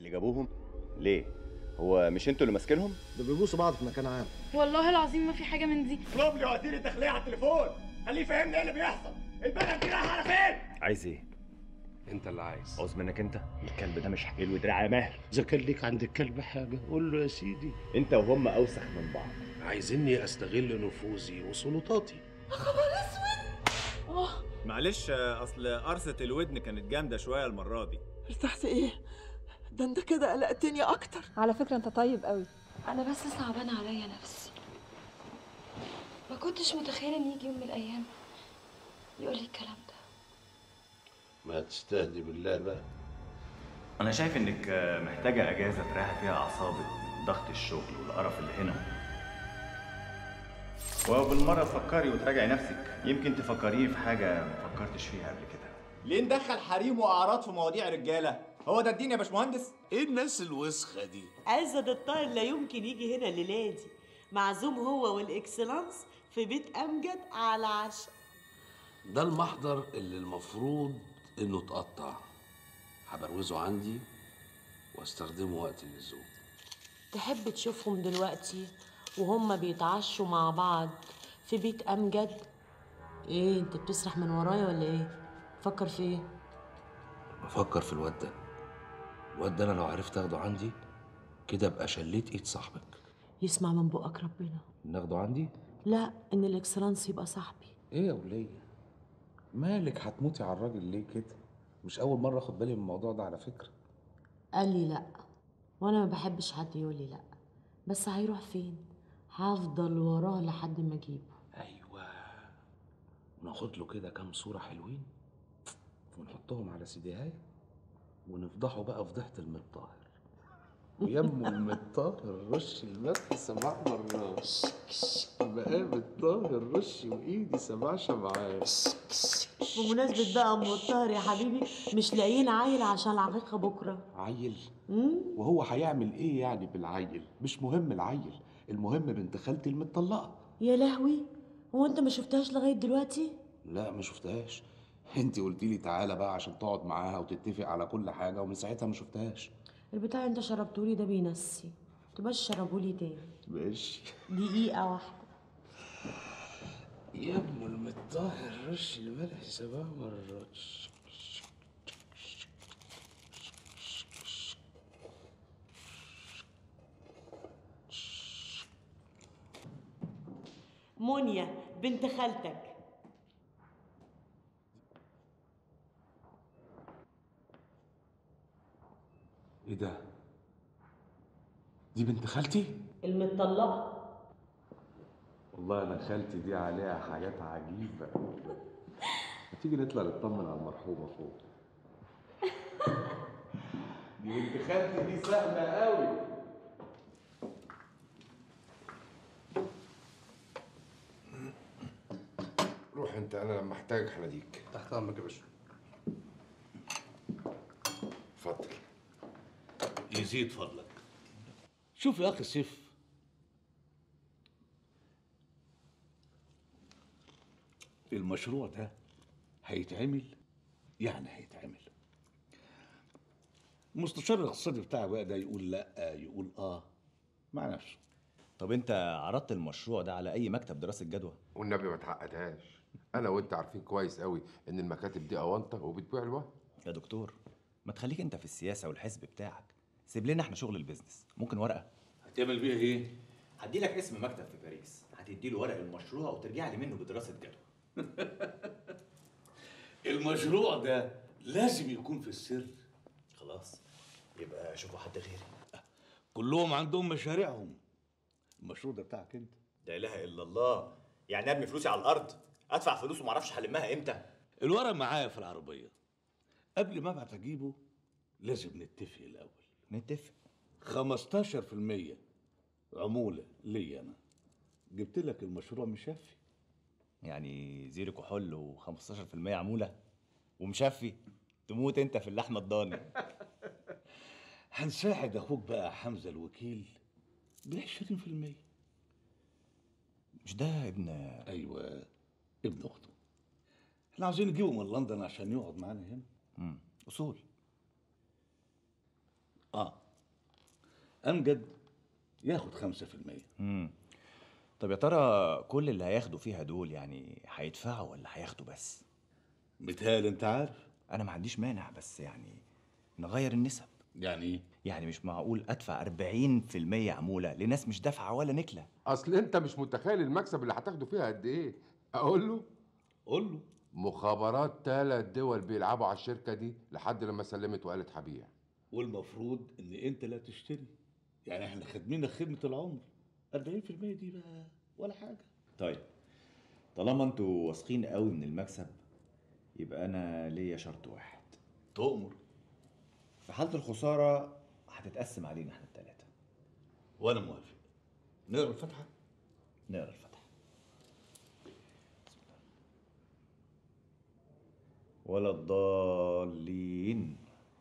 اللي جابوهم ليه هو مش انتوا اللي ماسكينهم ده بيبوسوا بعض في مكان عام والله العظيم ما في حاجه من دي اطلب لي وزير الداخليه على التليفون خليه يفهمني ايه اللي بيحصل البلد دي رايحه على فين عايز ايه انت اللي عايز عاوز منك انت الكلب ده مش حلو دراع يا ماهر اذا كان ليك عند الكلب حاجه قول له يا سيدي انت وهم اوسخ من بعض عايزيني استغل نفوذي وسلطاتي معلش اصل قرصة الودن كانت جامدة شوية المرة دي ارتحت ايه ده انت كده قلقتني اكتر على فكرة انت طيب قوي انا بس صعبان عليا نفسي ما كنتش متخيله ان يجي يوم من الايام يقول لي الكلام ده ما تستهدي بالله بقى انا شايف انك محتاجه اجازه تريح فيها اعصابك من ضغط الشغل والقرف اللي هنا وبالمره تفكري وتراجعي نفسك يمكن تفكريني في حاجه ما فكرتش فيها قبل كده ليه ندخل حريم واعراض في مواضيع رجالة؟ هو ده الدين يا باشمهندس؟ ايه الناس الوسخه دي عزت الطاهر لا يمكن يجي هنا الليله دي معزوم هو والاكسلانس في بيت امجد على عشاء ده المحضر اللي المفروض انه اتقطع هبروزه عندي واستخدمه وقت اللزوم تحب تشوفهم دلوقتي وهم بيتعشوا مع بعض في بيت امجد ايه انت بتسرح من ورايا ولا ايه فكر في ايه بفكر في الواد ده الواد ده انا لو عرفت اخده عندي كده ابقى شليت ايد صاحبك يسمع من بقك ربنا ناخده عندي لا ان الاكسلانس يبقى صاحبي ايه يا ولية مالك هتموتي على الراجل ليه كده مش اول مره اخد بالي من الموضوع ده على فكره قال لي لا وانا ما بحبش حد يقول لي لا بس هيروح فين هفضل وراه لحد ما اجيبه ايوه ناخد له كده كام صوره حلوين ونحطهم على سيديهاي ونفضحه بقى فضيحه المطهر ويم المطهر رش المدح سبع مرات مقام الطاهر رش وايدي سبع شمعات بمناسبة بقى ام الطاهر يا حبيبي مش لاقيين عيل عشان العقيقة بكرة عيل مم؟ وهو هيعمل ايه يعني بالعيل مش مهم العيل المهم بنت خالتي المطلقه يا لهوي هو انت ما شفتهاش لغاية دلوقتي لا ما شفتهاش انت قلتي لي تعالى بقى عشان تقعد معاها وتتفق على كل حاجه ومن ساعتها ما شفتهاش البتاع اللي انت شربتولي ده بينسي تبقاش شربولي تاني ماشي دقيقة واحدة يا ابن المطهر رش الملح سبع مرات مونيا بنت خالتك ايه ده دي بنت خالتي المطلقة والله انا خالتي دي عليها حاجات عجيبه ما تيجي نطلع نطمن على المرحومه فوق دي بنت خالتي دي سهله قوي روح انت انا لما احتاجك هناديك تحت امرك يا باشا اتفضل يزيد فضلك شوف يا اخي سيف المشروع ده هيتعمل يعني هيتعمل المستشار الاقتصادي بتاعي بقى ده يقول لا يقول اه مع نفسه طب انت عرضت المشروع ده على اي مكتب دراسه جدوى والنبي ما تعقدهاش انا وانت عارفين كويس قوي ان المكاتب دي اونطه وبتبيع الوهم يا دكتور ما تخليك انت في السياسه والحزب بتاعك سيب لنا احنا شغل البيزنس ممكن ورقه هتعمل بيها ايه هدي لك اسم مكتب في باريس هتدي له ورق المشروع وترجع لي منه بدراسه جدوى المشروع ده لازم يكون في السر خلاص يبقى شوفوا حد غيري كلهم عندهم مشاريعهم المشروع ده بتاعك انت لا اله الا الله يعني ارمي فلوسي على الارض ادفع فلوس وما اعرفش هلمها امتى الورق معايا في العربيه قبل ما ابعت اجيبه لازم نتفق الاول نتفق 15% عموله ليا انا جبت لك المشروع مشفي يعني زيرو كحول و15% عموله ومشفي تموت انت في اللحمه الضاني هنساعد اخوك بقى حمزه الوكيل ب 20% مش ده ابن ايوه ابن اخته احنا عاوزين نجيبه من لندن عشان يقعد معانا هنا امم اصول اه امجد ياخد 5% امم طب يا ترى كل اللي هياخدوا فيها دول يعني هيدفعوا ولا هياخدوا بس متهيألي انت عارف انا ما عنديش مانع بس يعني نغير النسب يعني ايه يعني مش معقول ادفع 40% عموله لناس مش دافعه ولا نكله اصل انت مش متخيل المكسب اللي هتاخده فيها قد ايه اقول له قول له مخابرات ثلاث دول بيلعبوا على الشركه دي لحد لما سلمت وقالت هبيع والمفروض ان انت لا تشتري يعني احنا خدمينك خدمه العمر 40% دي بقى ولا حاجه طيب طالما انتوا واثقين قوي من المكسب يبقى انا ليا شرط واحد تؤمر في حاله الخساره هتتقسم علينا احنا الثلاثه وانا موافق نقرا الفاتحه نقرا الفاتحه ولا الضالين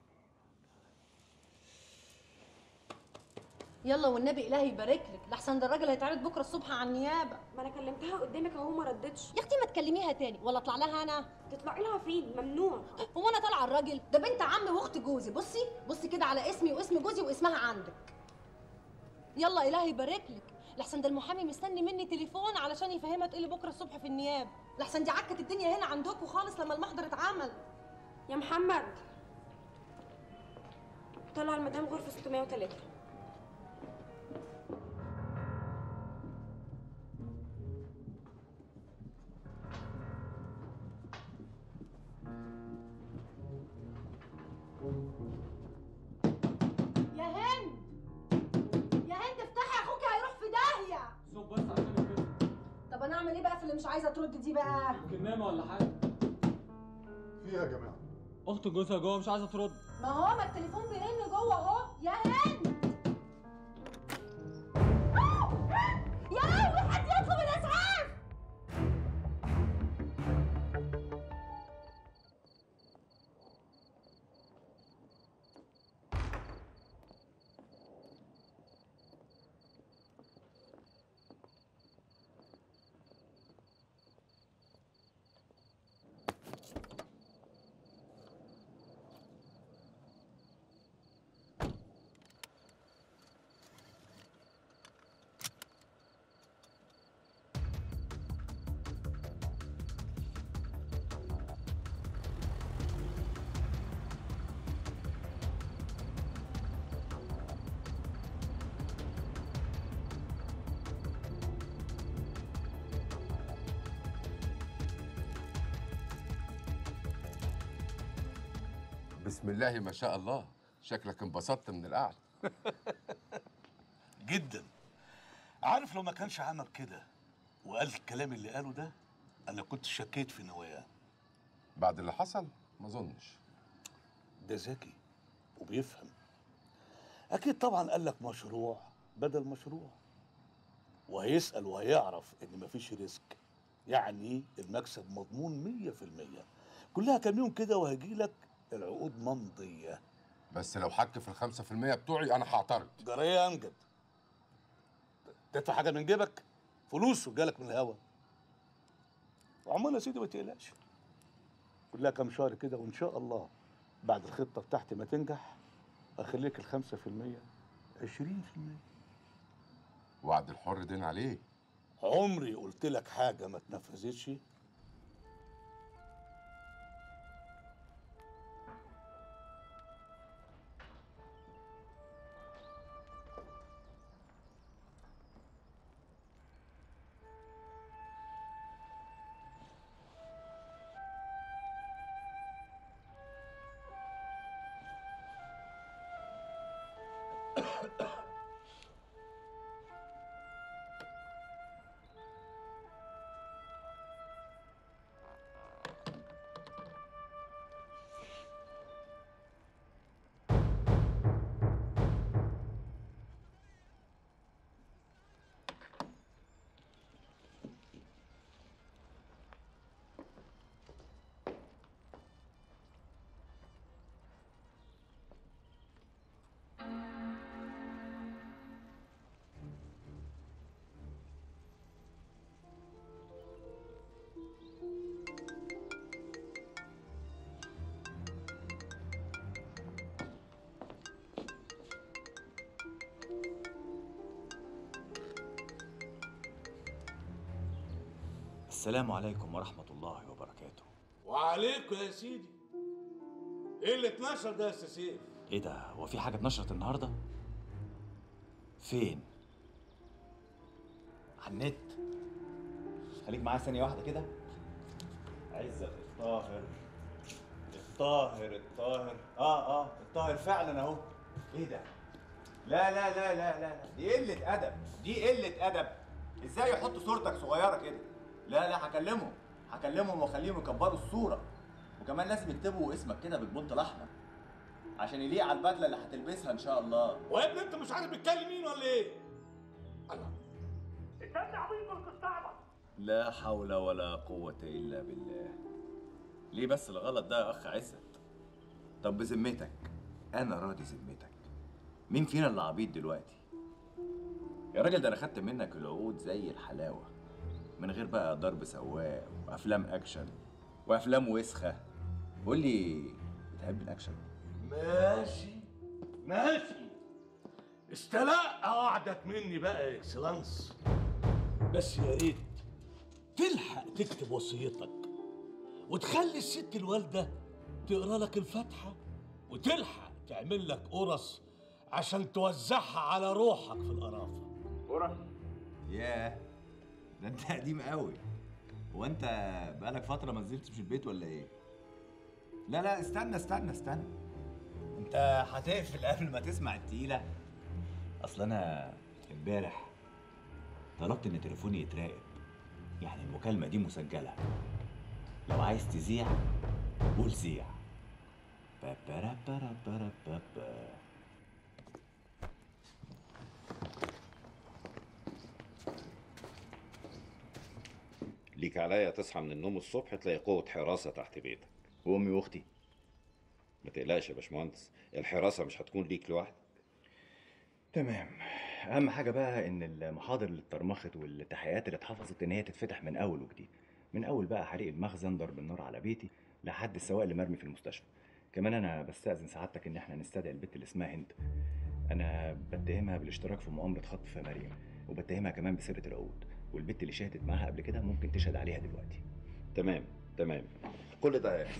يلا والنبي الهي يبارك لك لحسن ده الراجل هيتعرض بكره الصبح على النيابه ما انا كلمتها قدامك اهو ما ردتش يا اختي ما تكلميها تاني ولا اطلع لها انا تطلعي لها فين ممنوع هو انا طالعه الراجل ده بنت عمي واخت جوزي بصي بصي كده على اسمي واسم جوزي واسمها عندك يلا الهي يبارك لك لحسن ده المحامي مستني مني تليفون علشان يفهمها تقولي بكره الصبح في النيابه لحسن دي عكت الدنيا هنا عندكم خالص لما المحضر اتعمل يا محمد طلع المدام غرفه 603 يا هند يا هند افتحي اخوك هيروح في داهيه صوت بس عشان كده طب انا اعمل ايه بقى في اللي مش عايزه ترد دي بقى يمكن نايمه ولا حاجه في ايه يا جماعه اخت جوزها جوه مش عايزه ترد ما هو ما التليفون بيرن جوه اهو يا هند يا لهوي حد يطلب الاسعاف بسم الله ما شاء الله شكلك انبسطت من القعده جدا عارف لو ما كانش عمل كده وقال الكلام اللي قاله ده انا كنت شكيت في نواياه بعد اللي حصل ما اظنش ده ذكي وبيفهم اكيد طبعا قال لك مشروع بدل مشروع وهيسال وهيعرف ان مفيش ريسك يعني المكسب مضمون مية في المية كلها كام يوم كده وهيجي لك العقود ممضية بس لو حك في الخمسة في المية بتوعي أنا هعترض جريه يا امجد تدفع حاجة من جيبك فلوس وجالك من الهوا وعمال يا سيدي ما تقلقش كلها كام شهر كده وان شاء الله بعد الخطة بتاعتي ما تنجح اخليك الخمسة في المية عشرين في المية وعد الحر دين عليه عمري قلت لك حاجة ما اتنفذتش السلام عليكم ورحمة الله وبركاته وعليكم يا سيدي ايه اللي اتنشر ده يا استاذ سيف ايه ده هو في حاجة اتنشرت النهاردة؟ فين؟ على النت خليك معايا ثانية واحدة كده عزت الطاهر الطاهر الطاهر اه اه الطاهر فعلا اهو ايه ده؟ لا لا لا لا لا لا دي قلة أدب دي قلة أدب ازاي يحطوا صورتك صغيرة كده؟ لا لا هكلمهم هكلمهم واخليهم يكبروا الصورة وكمان لازم يكتبوا اسمك كده بالبنط الأحمر عشان يليق على البدلة اللي هتلبسها إن شاء الله ويا ابني انت مش عارف بتكلم مين ولا ايه لا حول ولا قوة إلا بالله ليه بس الغلط ده يا أخ عزت طب بذمتك أنا راضي ذمتك مين فينا اللي عبيط دلوقتي يا راجل ده أنا خدت منك العقود زي الحلاوة من غير بقى ضرب سواق وأفلام أكشن وأفلام وسخة قول لي بتحب الأكشن ماشي ماشي استلقى وعدك مني بقى يا اكسلانس بس يا ريت تلحق تكتب وصيتك وتخلي الست الوالده تقرا لك الفاتحه وتلحق تعمل لك قرص عشان توزعها على روحك في القرافه قرص ياه ده انت قديم قوي هو انت بقالك فتره ما نزلتش من البيت ولا ايه لا لا استنى استنى استنى انت هتقفل قبل ما تسمع التقيله اصل انا امبارح طلبت ان تليفوني يتراقب يعني المكالمه دي مسجله لو عايز تذيع قول زيع بابارا بارا بارا بابا ليك عليا تصحى من النوم الصبح تلاقي قوة حراسة تحت بيتك وامي واختي ما تقلقش يا باشمهندس الحراسة مش هتكون ليك لوحدك تمام اهم حاجه بقى ان المحاضر اللي اترمخت والتحقيقات اللي اتحفظت ان هي تتفتح من اول وجديد من اول بقى حريق المخزن ضرب النار على بيتي لحد السواق اللي مرمي في المستشفى كمان انا بستاذن سعادتك ان احنا نستدعي البت اللي اسمها هند انا بتهمها بالاشتراك في مؤامره خطف مريم وبتهمها كمان بسرقه العقود والبت اللي شهدت معاها قبل كده ممكن تشهد عليها دلوقتي تمام تمام كل ده هيحصل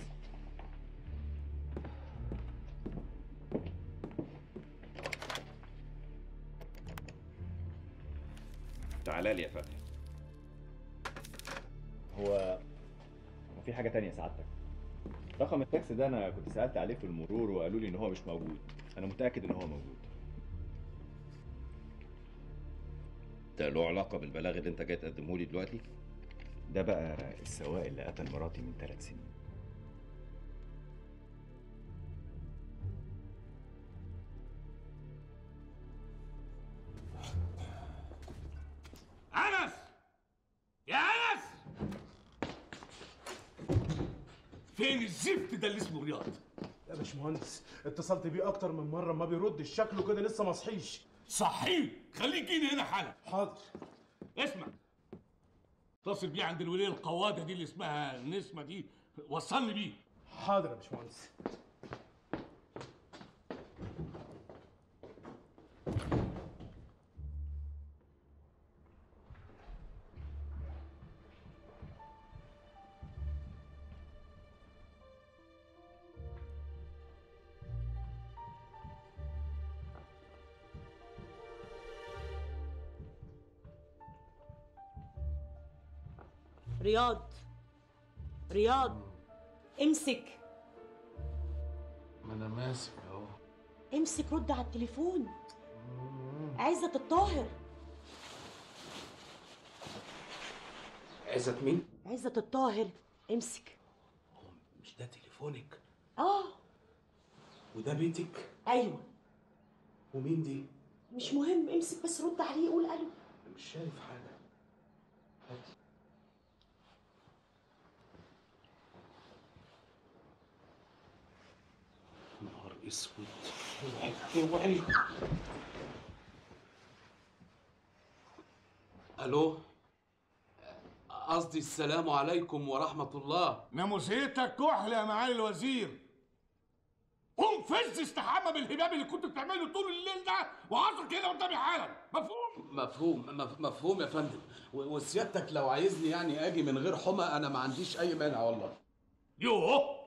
تعالى لي يا فتحي هو هو في حاجه تانية سعادتك رقم التاكسي ده انا كنت سالت عليه في المرور وقالوا لي ان هو مش موجود انا متاكد ان هو موجود ده له علاقة بالبلاغ اللي انت جاي تقدمه لي دلوقتي ده بقى السواق اللي قتل مراتي من ثلاث سنين انس يا انس فين الزفت ده اللي اسمه رياض يا باشمهندس اتصلت بيه اكتر من مره ما بيردش شكله كده لسه ما صحيش صحيح خليك يجي هنا حالا حاضر اسمع اتصل بيه عند الوليه القواده دي اللي اسمها نسمه دي وصلني بيه حاضر يا باشمهندس رياض رياض امسك ما انا ماسك اهو امسك رد على التليفون عزت الطاهر عزت مين؟ عزت الطاهر امسك مش ده تليفونك اه وده بيتك ايوه ومين دي؟ مش مهم امسك بس رد عليه قول الو مش شايف حاجة هاتي. نهار اسود اوعي اوعي الو قصدي السلام عليكم ورحمة الله ناموسيتك كحل يا معالي الوزير قوم فز استحمى بالهباب اللي كنت بتعمله طول الليل ده وعصر كده قدامي حالا مفهوم مفهوم مف- مفهوم يا فندم و- وسيادتك لو عايزني يعني اجي من غير حمى انا ما عنديش اي مانع والله يوه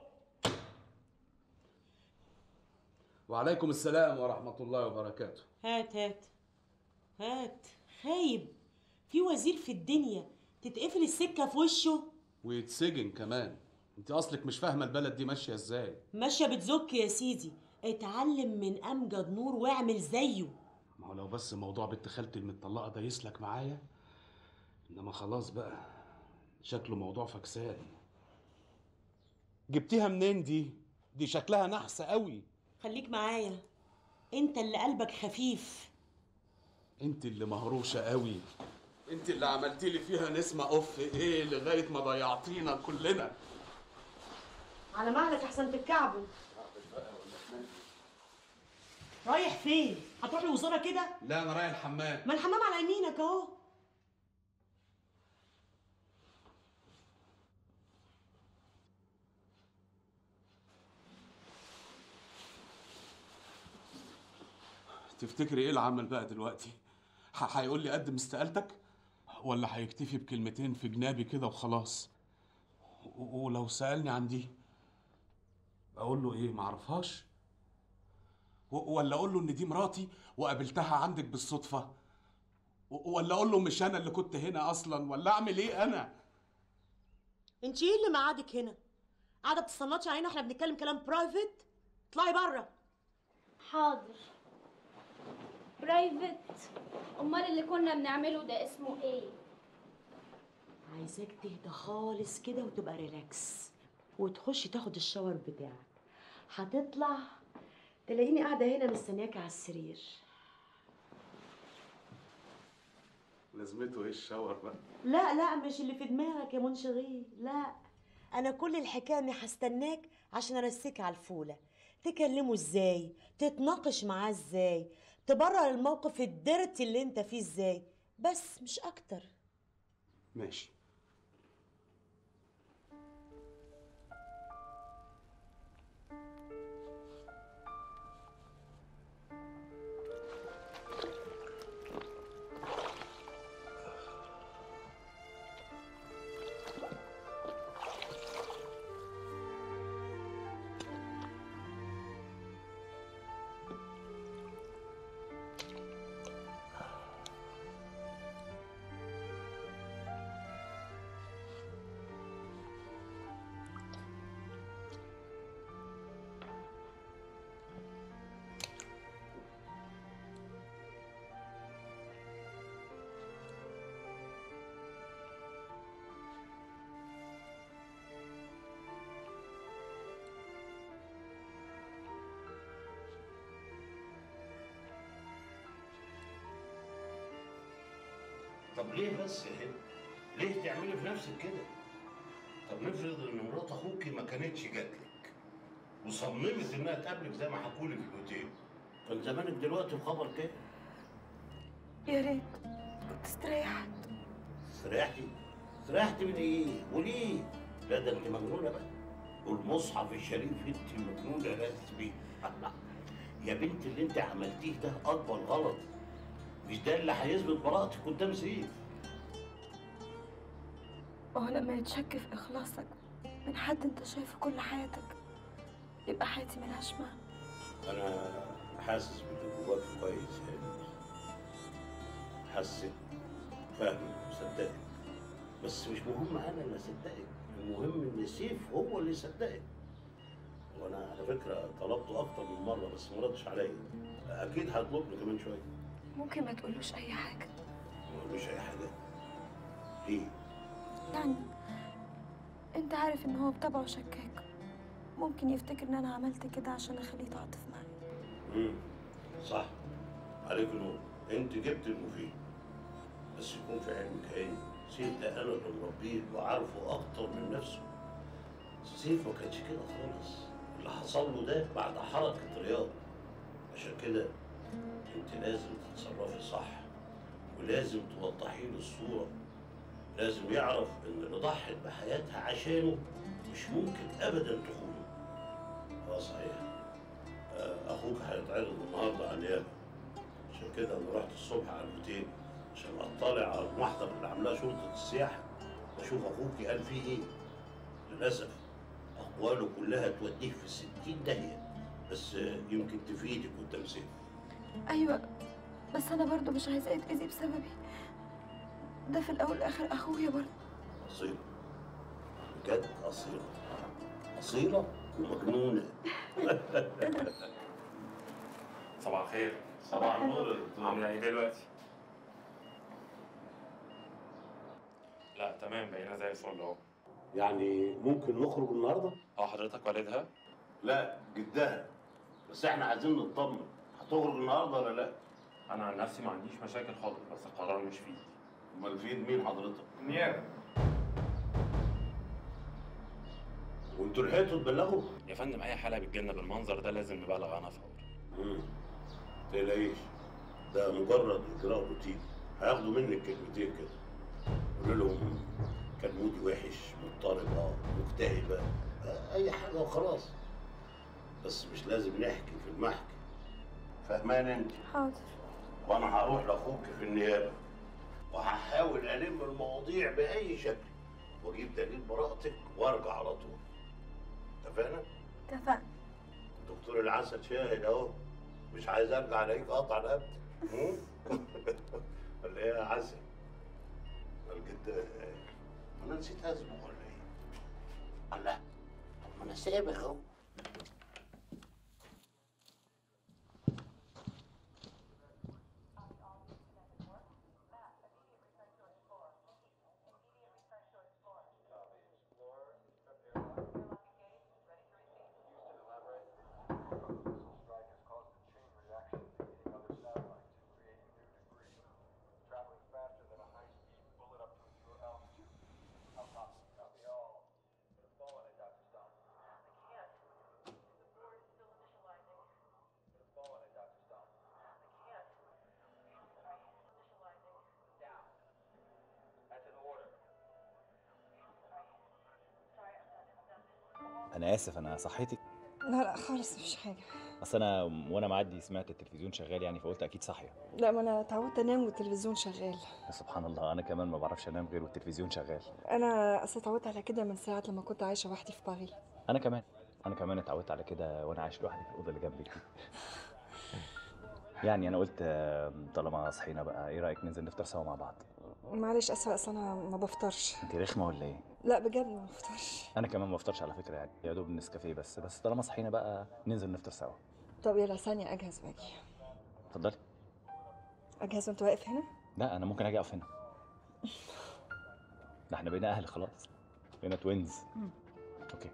وعليكم السلام ورحمه الله وبركاته هات هات هات خايب في وزير في الدنيا تتقفل السكة في وشه ويتسجن كمان انت اصلك مش فاهمه البلد دي ماشيه ازاي ماشية بتزك يا سيدي اتعلم من أمجد نور واعمل زيه ما هو لو بس موضوع بنت خالتي المطلقه ده يسلك معايا انما خلاص بقى شكله موضوع فكسان جبتيها منين دي دي شكلها نحسه قوي خليك معايا انت اللي قلبك خفيف انت اللي مهروشه قوي انت اللي عملتي لي فيها نسمه اوف ايه لغايه ما ضيعتينا كلنا على مهلك احسن تتكعبل رايح فين هتروح الوزاره كده لا انا رايح الحمام ما الحمام على يمينك اهو تفتكري ايه العمل بقى دلوقتي ح- هيقول لي قدم استقالتك ولا هيكتفي بكلمتين في جنابي كده وخلاص و- ولو سالني عن دي اقول له ايه معرفهاش و- ولا اقول له ان دي مراتي وقابلتها عندك بالصدفه و- ولا اقول له مش انا اللي كنت هنا اصلا ولا اعمل ايه انا انت ايه اللي مقعدك هنا قاعده بتصنطش علينا احنا بنتكلم كلام برايفت اطلعي بره حاضر برايفت امال اللي كنا بنعمله ده اسمه ايه عايزاك تهدى خالص كده وتبقى ريلاكس وتخش تاخد الشاور بتاعك هتطلع تلاقيني قاعده هنا مستنياك على السرير لازمته ايه الشاور بقى لا لا مش اللي في دماغك يا منشغي لا انا كل الحكايه اني هستناك عشان ارسيك على الفوله تكلمه ازاي تتناقش معاه ازاي تبرر الموقف الدرتي اللي انت فيه ازاي بس مش اكتر ماشي طب ليه بس يا هند؟ ليه تعملي في نفسك كده؟ طب نفرض ان مرات اخوكي ما كانتش جاتلك وصممت انها تقابلك زي ما حكولي في الاوتيل كان زمانك دلوقتي في خبر كده يا ريت كنت استريحت استريحتي؟ استريحتي من ايه؟ وليه؟ لا ده انت مجنونه بقى والمصحف الشريف انت مجنونه رسمي يا بنت اللي انت عملتيه ده اكبر غلط مش ده اللي هيثبت براءتك قدام سيف وهو لما يتشك في إخلاصك من حد أنت شايفه كل حياتك يبقى حياتي ملهاش معنى انا حاسس باللي جواك كويس يا هند حاسك فاهم مصدقك بس مش مهم انا اللي اصدقك المهم ان سيف هو اللي يصدقك وانا على فكره طلبته اكتر من مره بس ما ردش عليا اكيد هيطلبني كمان شويه ممكن ما تقولوش أي حاجة ما قالوش اي حاجه ليه يعني أنت عارف إن هو بطبعه شكاك ممكن يفتكر إن أنا عملت كده عشان أخليه يتعاطف معايا امم صح عليك نور انت جبت المفيد بس يكون في علمك عين سيف ده انا اللي مربيه وعارفه اكتر من نفسه سيف ما كانش كده خالص اللي حصل له ده بعد حركه رياض عشان كده انت لازم تتصرفي صح ولازم توضحي له الصوره لازم يعرف ان اللي ضحت بحياتها عشانه مش ممكن ابدا تخونه اه صحيح آه، اخوك هيتعرض النهارده على النيابه عشان كده انا رحت الصبح على الاوتيل عشان اطلع على المحضر اللي عاملاه شرطه السياحه واشوف اخوك قال فيه ايه للاسف اقواله كلها توديه في الستين داهيه بس يمكن تفيدك قدام سيف ايوه بس انا برضو مش عايزه يتاذي بسببي ده في الاول والاخر اخويا برضو اصيله بجد اصيله اصيله ومجنونه صباح الخير صباح النور يا دكتور. عامله ايه دلوقتي؟ لا تمام بقينا زي الفل اهو يعني ممكن نخرج النهارده؟ اه حضرتك والدها؟ لا جدها بس احنا عايزين نطمن هتخرج النهارده ولا لا؟ انا عن نفسي ما عنديش مشاكل خالص بس القرار مش في ايدي امال في ايد مين حضرتك؟ نيابه وانتوا لحقتوا تبلغوا؟ يا فندم اي حاله بتجيلنا بالمنظر ده لازم نبلغ عنها فورا امم تقلقيش ده مجرد اجراء روتيني هياخدوا منك كلمتين كده قول لهم كان مودي وحش مضطربه مكتئبه آه، اي حاجه وخلاص بس مش لازم نحكي في المحكي فاهمان انت حاضر وانا هروح لاخوك في النيابه وهحاول الم المواضيع باي شكل واجيب دليل براءتك وارجع على طول اتفقنا؟ اتفقنا دكتور العسل شاهد اهو مش عايز ارجع الاقيك قاطع رقبتي مم؟ ولا ايه يا عسل؟ الجد انا نسيت اسمه ولا ايه؟ الله طب ما انا سابق اهو انا اسف انا صحيتك لا لا خالص مفيش حاجه اصل انا وانا معدي سمعت التلفزيون شغال يعني فقلت اكيد صاحيه لا ما انا اتعودت انام والتلفزيون شغال سبحان الله انا كمان ما بعرفش انام غير والتلفزيون شغال انا اصل اتعودت على كده من ساعه لما كنت عايشه وحدي في باريس انا كمان انا كمان اتعودت على كده وانا عايش لوحدي في الاوضه اللي جنبك دي يعني انا قلت آه، طالما صحينا بقى ايه رايك ننزل نفطر سوا مع بعض معلش اسفه اصل انا ما بفطرش انت رخمه ولا ايه لا بجد ما بفطرش انا كمان ما بفطرش على فكره يعني يا دوب نسكافيه بس بس طالما صحينا بقى ننزل نفطر سوا طب يلا ثانيه اجهز واجي اتفضلي اجهز وانت واقف هنا لا انا ممكن اجي اقف هنا ده احنا بقينا اهل خلاص بقينا توينز اوكي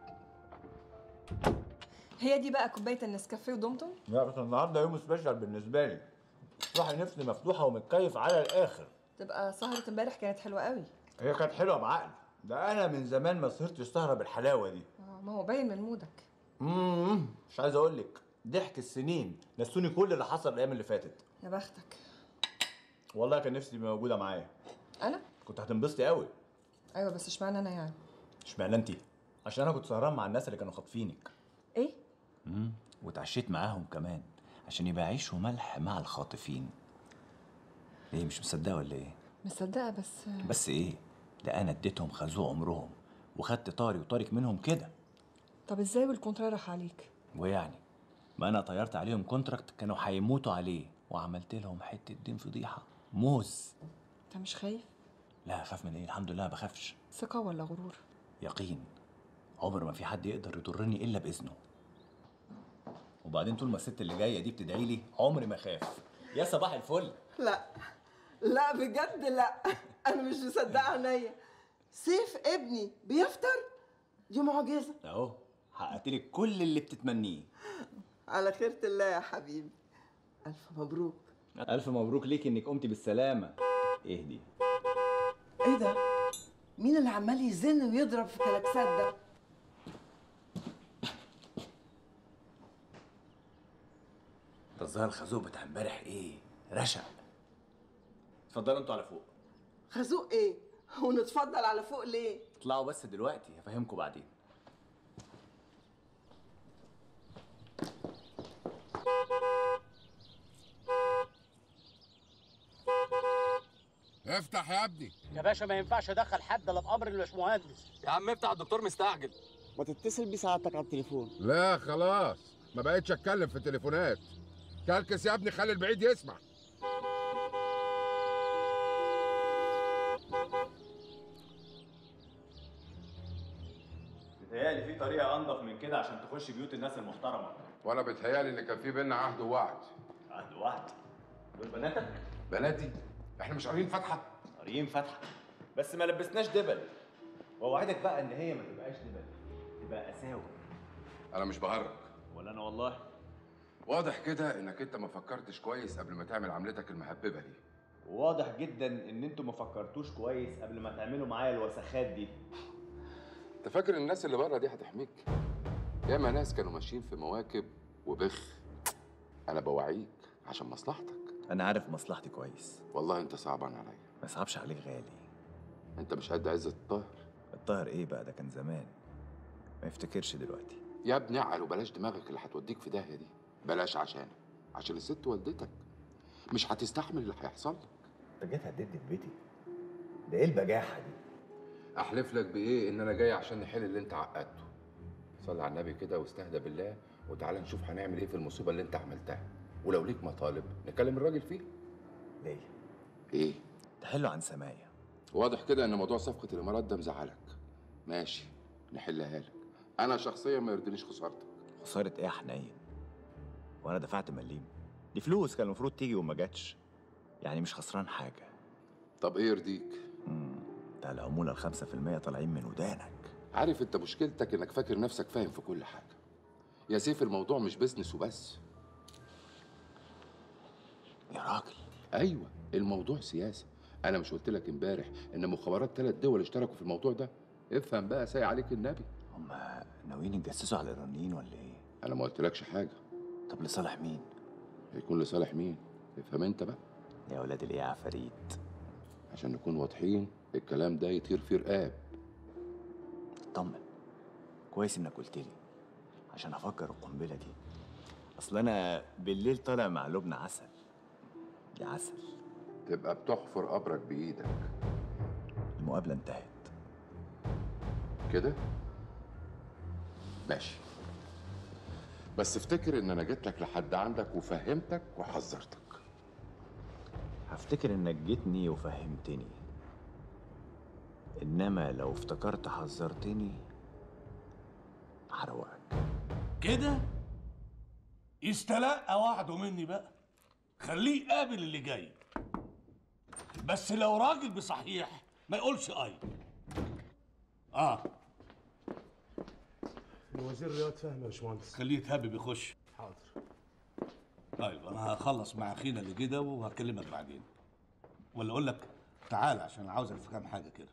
هي دي بقى كوبايه النسكافيه ودمتم لا بس النهارده يوم سبيشال بالنسبه لي صاحي نفسي مفتوحه ومتكيف على الاخر تبقى سهره امبارح كانت حلوه قوي هي كانت حلوه بعقل ده انا من زمان ما سهرتش سهره بالحلاوه دي آه، ما هو باين من مودك امم مش عايز اقول لك ضحك السنين نسوني كل اللي حصل الايام اللي فاتت يا بختك والله كان نفسي تبقي موجوده معايا انا كنت هتنبسطي قوي ايوه بس اشمعنى انا يعني اشمعنى انت عشان انا كنت سهران مع الناس اللي كانوا خاطفينك ايه امم واتعشيت معاهم كمان عشان يبقى عيش وملح مع الخاطفين ايه مش مصدقه ولا ايه مصدقه بس بس ايه ده انا اديتهم خازوق عمرهم وخدت طاري وطارق منهم كده طب ازاي والكونترا راح عليك ويعني ما انا طيرت عليهم كونتراكت كانوا هيموتوا عليه وعملت لهم حته دين فضيحه موز انت مش خايف لا اخاف من ايه الحمد لله ما بخافش ثقه ولا غرور يقين عمر ما في حد يقدر يضرني الا باذنه وبعدين طول ما الست اللي جايه دي بتدعي لي عمري ما اخاف يا صباح الفل لا لا بجد لا انا مش مصدقه عينيا سيف ابني بيفطر دي معجزه اهو حققت لك كل اللي بتتمنيه على خيرة الله يا حبيبي الف مبروك الف مبروك ليك انك قمتي بالسلامه اهدي ايه ده مين اللي عمال يزن ويضرب في كلاكسات ده ده الظاهر الخازوق بتاع امبارح ايه رشق اتفضلوا انتوا على فوق خازوق ايه ونتفضل على فوق ليه اطلعوا بس دلوقتي هفهمكم بعدين افتح يا ابني يا باشا ما ينفعش ادخل حد الا بامر الباشمهندس يا عم افتح الدكتور مستعجل ما تتصل بيه سعادتك على التليفون لا خلاص ما بقتش اتكلم في التليفونات كلكس يا ابني خلي البعيد يسمع بيتهيألي في طريقة أنظف من كده عشان تخش بيوت الناس المحترمة وانا بتهيالي ان كان في بينا عهد ووعد عهد واحد دول بناتك؟ بناتي احنا مش قاريين فاتحه قاريين فاتحة بس ما لبسناش دبل وأوعدك بقى إن هي ما تبقاش دبل تبقى أساور انا مش بهرج ولا أنا والله واضح كده انك انت ما فكرتش كويس قبل ما تعمل عملتك المهببه دي واضح جدا إن أنتوا ما فكرتوش كويس قبل ما تعملوا معايا الوسخات دي انت فاكر الناس اللي بره دي هتحميك ياما ناس كانوا ماشيين في مواكب وبخ انا بوعيك عشان مصلحتك أنا عارف مصلحتي كويس والله انت صعبان عليا ما صعبش عليك غالي انت مش قد عزة الطاهر الطاهر إيه بقى ده كان زمان ما يفتكرش دلوقتي يا ابني اعقل وبلاش دماغك اللي هتوديك في داهيه دي بلاش عشانك عشان الست والدتك مش هتستحمل اللي هيحصل لك أنت جيت هددني في بيتي ده إيه البجاحة دي؟ احلف لك بايه ان انا جاي عشان نحل اللي انت عقدته صلي على النبي كده واستهدى بالله وتعالى نشوف هنعمل ايه في المصيبه اللي انت عملتها ولو ليك مطالب نكلم الراجل فيه ليه؟ ايه تحلوا عن سمايا واضح كده ان موضوع صفقه الامارات ده مزعلك ماشي نحلها لك انا شخصيا ما يرضينيش خسارتك خسارة إيه يا حنين؟ وأنا دفعت مليم دي فلوس كان المفروض تيجي وما جاتش يعني مش خسران حاجة طب ايه يرضيك ده العمولة الخمسة في المية طالعين من ودانك عارف انت مشكلتك انك فاكر نفسك فاهم في كل حاجه يا سيف الموضوع مش بيزنس وبس يا راجل ايوه الموضوع سياسه انا مش قلت لك امبارح ان مخابرات ثلاث دول اشتركوا في الموضوع ده افهم بقى ساي عليك النبي هما ناويين يتجسسوا على الايرانيين ولا ايه؟ انا ما قلتلكش حاجه طب لصالح مين؟ هيكون لصالح مين افهم انت بقى يا ولاد الايه يا عفاريت عشان نكون واضحين الكلام ده يطير فيه رقاب اطمن كويس انك قلت لي عشان افكر القنبله دي اصل انا بالليل طالع مع لبنى عسل دي عسل تبقى بتحفر قبرك بايدك المقابله انتهت كده ماشي بس افتكر ان انا جيت لك لحد عندك وفهمتك وحذرتك هفتكر انك جيتني وفهمتني انما لو افتكرت حذرتني هروقك كده يستلقى وعده مني بقى خليه يقابل اللي جاي بس لو راجل بصحيح ما يقولش اي اه الوزير رياض فهمي يا باشمهندس خليه يتهبب يخش حاضر طيب انا هخلص مع اخينا اللي كده وهكلمك بعدين ولا اقول لك تعال عشان عاوزك في كام حاجه كده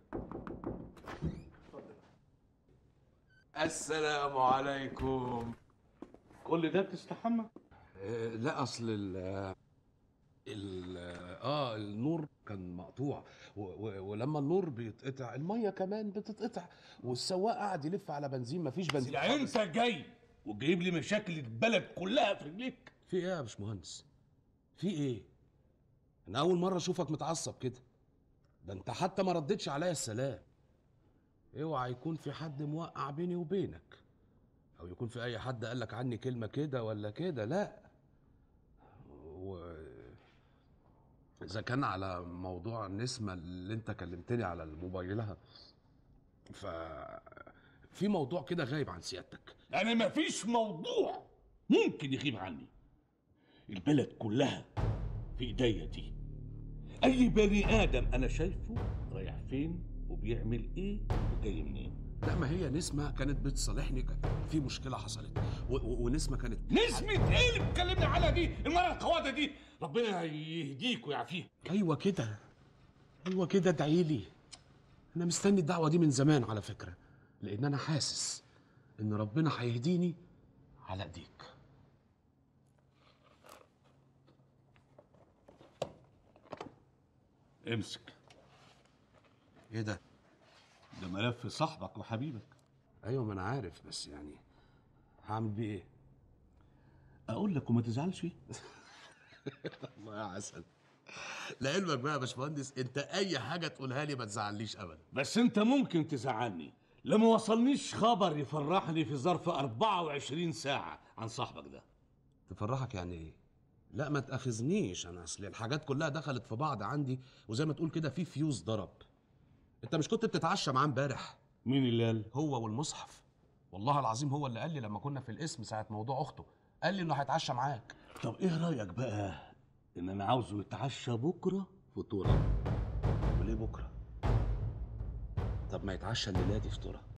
السلام عليكم كل ده بتستحمى آه، لا اصل ال ال اه النور كان مقطوع و و ولما النور بيتقطع الميه كمان بتتقطع والسواق قاعد يلف على بنزين مفيش بنزين يعني انت جاي وجايب لي مشاكل البلد كلها في رجليك في ايه يا باشمهندس في ايه انا اول مره اشوفك متعصب كده ده انت حتى ما ردتش عليا السلام اوعى يكون في حد موقع بيني وبينك او يكون في اي حد قال لك عني كلمه كده ولا كده لا و... اذا كان على موضوع النسمه اللي انت كلمتني على موبايلها ف في موضوع كده غايب عن سيادتك يعني مفيش موضوع ممكن يغيب عني البلد كلها في ايديا دي اي بني ادم انا شايفه رايح فين وبيعمل ايه وجاي منين لا ما هي نسمة كانت بتصالحني كان في مشكلة حصلت و... و... ونسمة كانت نسمة ايه اللي بتكلمني عليها دي المرة القوادة دي ربنا يهديك ويعافيك ايوه كده ايوه كده ادعي لي انا مستني الدعوة دي من زمان على فكرة لان انا حاسس ان ربنا هيهديني على ايديك امسك ايه ده ده ملف صاحبك وحبيبك ايوه ما انا عارف بس يعني هعمل بيه ايه اقول لك وما تزعلش الله يا عسل لعلمك بقى يا باشمهندس انت اي حاجه تقولها لي ما تزعلنيش ابدا بس انت ممكن تزعلني لما وصلنيش خبر يفرحني في ظرف 24 ساعة عن صاحبك ده تفرحك يعني ايه لا ما تاخذنيش انا اصل الحاجات كلها دخلت في بعض عندي وزي ما تقول كده في فيوز ضرب انت مش كنت بتتعشى معاه امبارح مين اللي قال هو والمصحف والله العظيم هو اللي قال لي لما كنا في القسم ساعه موضوع اخته قال لي انه هيتعشى معاك طب ايه رأيك بقى ان انا عاوزه يتعشى بكرة فطورة وليه بكره طب ما يتعشى الليله دي فطوره